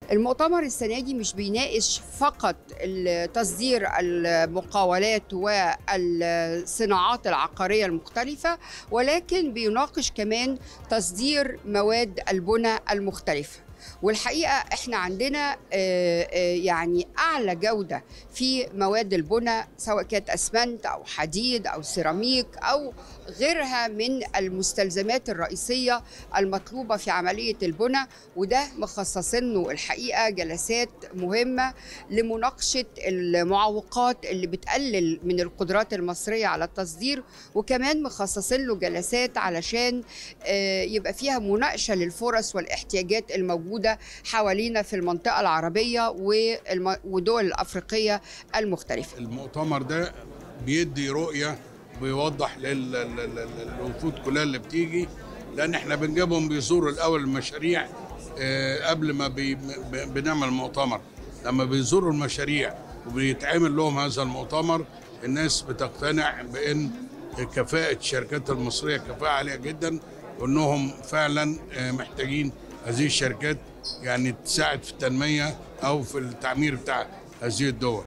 المؤتمر السنة دي مش بيناقش فقط تصدير المقاولات والصناعات العقارية المختلفة ولكن بيناقش كمان تصدير مواد البنى المختلفة والحقيقه احنا عندنا يعني اعلى جوده في مواد البنى سواء كانت اسمنت او حديد او سيراميك او غيرها من المستلزمات الرئيسيه المطلوبه في عمليه البنى وده مخصصين له الحقيقه جلسات مهمه لمناقشه المعوقات اللي بتقلل من القدرات المصريه على التصدير وكمان مخصصين له جلسات علشان يبقى فيها مناقشه للفرص والاحتياجات الموجوده موجودة حوالينا في المنطقة العربية والدول الأفريقية المختلفة المؤتمر ده بيدي رؤية بيوضح للوفود كلها اللي بتيجي لأن احنا بنجيبهم بيزوروا الأول المشاريع قبل ما بنعمل مؤتمر لما بيزوروا المشاريع وبيتعمل لهم هذا المؤتمر الناس بتقتنع بأن كفاءة الشركات المصرية كفاءة عالية جدا وأنهم فعلا محتاجين هذه الشركات يعني تساعد في التنميه او في التعمير بتاع هذه الدول